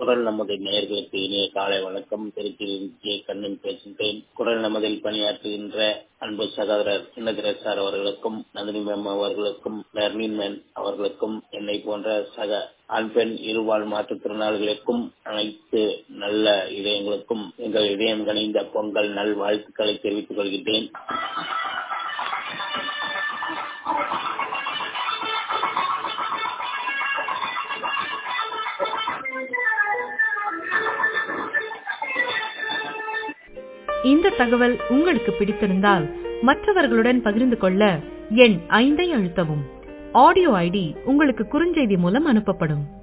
குரல் நமது நேயர்களுக்கு இனிய காலை வணக்கம் திருச்சியில் ஜே கண்ணன் பேசுகிறேன் குரல் நமதில் பணியாற்றுகின்ற அன்பு சகோதரர் சின்னதிர சார் அவர்களுக்கும் நந்தினி மேம் அவர்களுக்கும் மெர்லின் மேன் அவர்களுக்கும் என்னை போன்ற சக ஆண் பெண் இருபால் மாற்றுத்திறனாளிகளுக்கும் அனைத்து நல்ல இதயங்களுக்கும் எங்கள் இதயம் கணிந்த பொங்கல் நல் வாழ்த்துக்களை தெரிவித்துக் கொள்கின்றேன் இந்த தகவல் உங்களுக்கு பிடித்திருந்தால் மற்றவர்களுடன் பகிர்ந்து கொள்ள எண் ஐந்தை அழுத்தவும் ஆடியோ ஐடி உங்களுக்கு குறுஞ்செய்தி மூலம் அனுப்பப்படும்